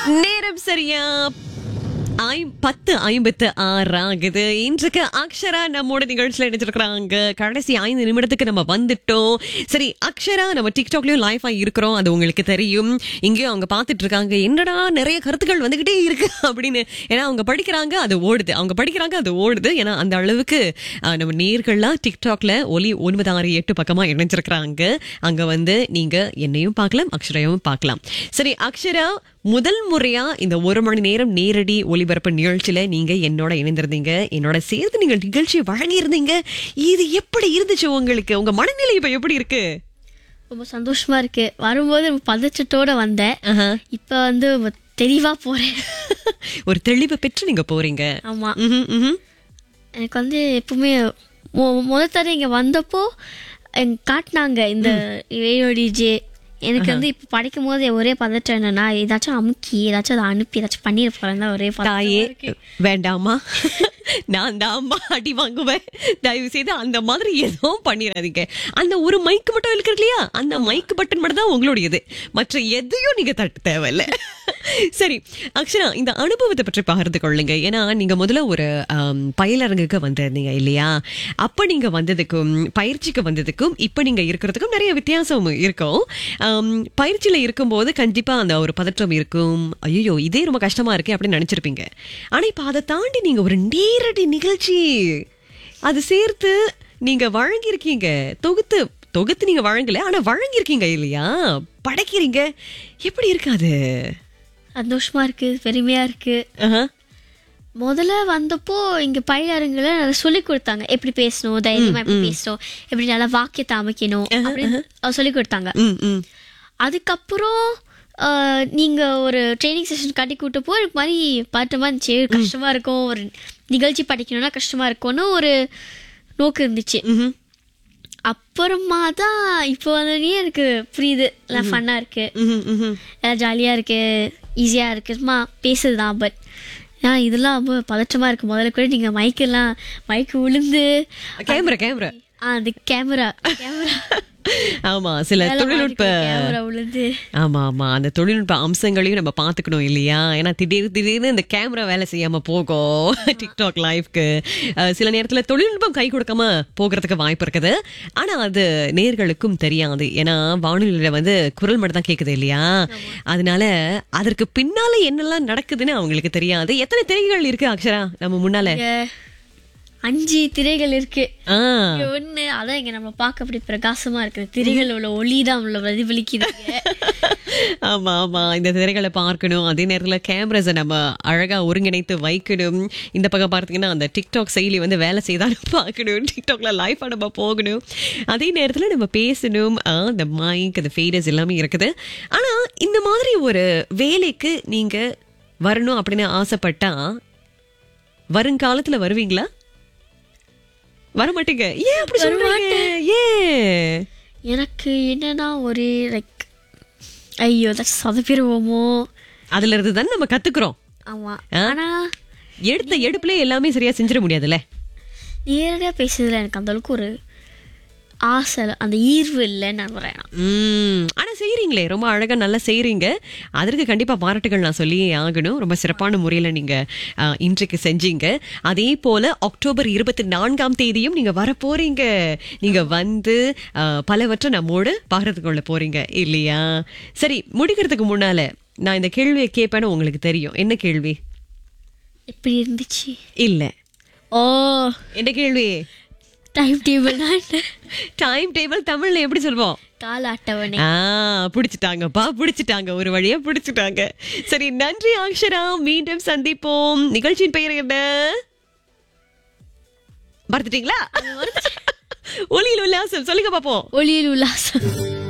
நேரம் சரியா ஐம் பத்து ஐம்பத்து ஆறு ஆகுது இன்றைக்கு அக்ஷரா நம்மோட நிகழ்ச்சியில நினைச்சிருக்கிறாங்க கடைசி ஐந்து நிமிடத்துக்கு நம்ம வந்துட்டோம் சரி அக்ஷரா நம்ம டிக்டாக்லயும் லைஃபா இருக்கிறோம் அது உங்களுக்கு தெரியும் இங்கேயும் அவங்க பார்த்துட்டு இருக்காங்க என்னடா நிறைய கருத்துக்கள் வந்துகிட்டே இருக்கு அப்படின்னு ஏன்னா அவங்க படிக்கிறாங்க அது ஓடுது அவங்க படிக்கிறாங்க அது ஓடுது ஏன்னா அந்த அளவுக்கு அஹ், நம்ம நேர்கள்லாம் டிக்டாக்ல ஒலி ஒன்பது ஆறு எட்டு பக்கமா இணைஞ்சிருக்கிறாங்க அங்க வந்து நீங்க என்னையும் பார்க்கலாம் அக்ஷரையும் பார்க்கலாம் சரி அக்ஷரா முதல் முறையா இந்த ஒரு மணி நேரம் நேரடி ஒளிபரப்பு நிகழ்ச்சியில நீங்க என்னோட இணைந்திருந்தீங்க என்னோட சேர்த்து நீங்க நிகழ்ச்சியை வழங்கியிருந்தீங்க இது எப்படி இருந்துச்சு உங்களுக்கு உங்க மனநிலை இப்ப எப்படி இருக்கு ரொம்ப சந்தோஷமா இருக்கு வரும்போது ரொம்ப பதச்சத்தோட வந்தேன் ஆஹா. இப்ப வந்து ரொம்ப தெளிவா போறேன் ஒரு தெளிவு பெற்று நீங்க போறீங்க ஆமா ம்ஹும், ம்ஹும். எனக்கு வந்து எப்பவுமே மொ- முத தடவை இங்க வந்தப்போ எங்க காட்டினாங்க இந்த ரேடியோ டிஜே எனக்கு வந்து இப்ப படிக்கும் போது ஒரே பதட்டம் என்னன்னா ஏதாச்சும் அமுக்கி ஏதாச்சும் அதை அனுப்பி ஏதாச்சும் பண்ணிட போறேன் தான் ஒரே பதட்டமா தாயே இருக்கு. வேண்டாமா நான் தான் அம்மா அடி வாங்குவேன் தயவு செய்து அந்த மாதிரி எதுவும் பண்ணிடாதீங்க அந்த ஒரு மைக் மட்டும் இருக்கு இல்லையா அந்த மைக் பட்டன் மட்டும் தான் உங்களுடையது மற்ற எதையும் நீங்க தட்ட தேவையில்ல சரி அக்ஷரா இந்த அனுபவத்தை பற்றி பகிர்ந்து கொள்ளுங்க ஏன்னா நீங்க முதல்ல ஒரு ஆம், பயிலரங்குக்கு வந்திருந்தீங்க இல்லையா அப்ப நீங்க வந்ததுக்கும் பயிற்சிக்கு வந்ததுக்கும் இப்ப நீங்க இருக்கிறதுக்கும் நிறைய வித்தியாசம் இருக்கும் ஆம், பயிற்சியில இருக்கும்போது கண்டிப்பா அந்த ஒரு பதற்றம் இருக்கும் ஐயோ இதே ரொம்ப கஷ்டமா இருக்கே அப்படின்னு நினைச்சிருப்பீங்க ஆனா இப்ப அதை தாண்டி நீங்க ஒரு நேரடி நிகழ்ச்சி அது சேர்த்து நீங்க வழங்கியிருக்கீங்க தொகுத்து தொகுத்து நீங்க வழங்கல ஆனா வழங்கியிருக்கீங்க இல்லையா படைக்கிறீங்க எப்படி இருக்காது சந்தோஷமா இருக்கு பெருமையா இருக்கு முதல்ல வந்தப்போ இங்க பயிலரங்குல நல்லா சொல்லி கொடுத்தாங்க எப்படி பேசணும் தைரியமா எப்படி பேசணும் எப்படி நல்லா வாக்கியத்தை அமைக்கணும் அப்படின்னு சொல்லி கொடுத்தாங்க ம் ம் அதுக்கப்புறம் ஆஹ், நீங்க ஒரு ட்ரைனிங் செஷன் கட்டி கூட்டப்போ எனக்கு மாதிரி பதட்டமா இருந்துச்சு கஷ்டமா இருக்கும் ஒரு நிகழ்ச்சி படிக்கணும்னா கஷ்டமா இருக்கும்னு ஒரு நோக்கு இருந்துச்சு ம்ஹும். அப்புறமா தான் இப்போ வந்து எனக்கு புரியுது எல்லாம் ஃபன்னா இருக்கு ம்ஹும், ம்ஹும். எல்லாம் ஜாலியாக இருக்கு ஈஸியாக இருக்கு சும்மா பேசுது தான் பட் ஏன் இதெல்லாம் ரொம்ப பதற்றமாக இருக்கு முதல்ல கூட நீங்கள் மைக்கெல்லாம் மைக்கு விழுந்து கேமரா கேமரா ஆ அந்த கேமரா கேமரா ஆமா சில தொழில்நுட்ப கேமரா விழுந்து ஆமா ஆமா அந்த தொழில்நுட்ப அம்சங்களையும் நம்ம பாத்துக்கணும் இல்லையா ஏன்னா திடீர் திடீர்னு இந்த கேமரா வேலை செய்யாம போகும் டிக்டாக் லைவ்க்கு சில நேரத்துல தொழில்நுட்பம் கை கொடுக்காம போகிறதுக்கு வாய்ப்பு இருக்குது ஆனா அது நேர்களுக்கும் தெரியாது ஏன்னா வானொலியில வந்து குரல் மட்டும் தான் கேக்குது இல்லையா அதனால அதற்கு பின்னால என்னெல்லாம் நடக்குதுன்னு அவங்களுக்கு தெரியாது எத்தனை திரைகள் இருக்கு அக்ஷரா நம்ம முன்னால இங்க அஞ்சு திரைகள் இருக்கு ஆ இங்க ஒண்ணு அதான் இங்க நம்ம பார்க்க அப்படி பிரகாசமா இருக்கு திரைகள் உள்ள ஒளி தான் உள்ள பிரதிபலிக்குது ஆமா ஆமா இந்த திரைகளை பார்க்கணும் அதே நேரத்துல கேமராஸை நம்ம அழகா ஒருங்கிணைத்து வைக்கணும் இந்த பக்கம் பார்த்தீங்கன்னா அந்த டிக்டாக் செயலி வந்து வேலை செய்தாலும் பார்க்கணும் டிக்டாக்ல லைஃபா நம்ம போகணும் அதே நேரத்துல நம்ம பேசணும் ஆ, இந்த மைக் அந்த ஃபேடஸ் எல்லாமே இருக்குது ஆனா இந்த மாதிரி ஒரு வேலைக்கு நீங்க வரணும் அப்படின்னு ஆசைப்பட்டா வருங்காலத்துல வருவீங்களா வர மாட்டீங்க ஏன் அப்படி சொல்றீங்க ஏன் எனக்கு என்னன்னா ஒரு லைக் ஐயோ ஏதாச்சும் சொதப்பிடுவோமோ அதுல இருந்து தானே நம்ம கத்துக்கிறோம் ஆமா ஆ? ஆனா எடுத்த எடுப்புல எல்லாமே சரியா செஞ்சிட முடியாதுல்ல நேரடியாக பேசுறதுல எனக்கு அந்த அளவுக்கு ஒரு ஆசை இல்ல, அந்த ஈர்வு இல்லைன்னு நான் வரேன் உம் ஆனா செய்றீங்களே ரொம்ப அழகா நல்லா செய்றீங்க அதற்கு கண்டிப்பா பாராட்டுகள் நான் சொல்லியே ஆகணும் ரொம்ப சிறப்பான முறையில நீங்க ஆ, இன்றைக்கு செஞ்சீங்க அதே போல அக்டோபர் இருபத்தி நான்காம் தேதியும் நீங்க வர போறீங்க நீங்க வந்து ஆ, பலவற்றை நம்மோடு பகிர்ந்து கொள்ள போறீங்க இல்லையா சரி முடிக்கிறதுக்கு முன்னால நான் இந்த கேள்வியை கேட்பேன்னு உங்களுக்கு தெரியும் என்ன கேள்வி எப்படி இருந்துச்சு இல்ல ஓ என்ன கேள்வி டைம் டேபிள் டைம் டேபிள் தமிழ்ல எப்படி சொல்வோம் கால அட்டவணை ஆ பிடிச்சிட்டாங்கப்பா பிடிச்சிட்டாங்க ஒரு வழியா பிடிச்சிட்டாங்க சரி நன்றி அக்ஷரா மீண்டும் சந்திப்போம் நிகழ்ச்சியின் பெயர் என்ன மறந்துட்டீங்களா ஒளியில் உல்லாசம் சொல்லுங்க பாப்போம் ஒளியில் உல்லாசம்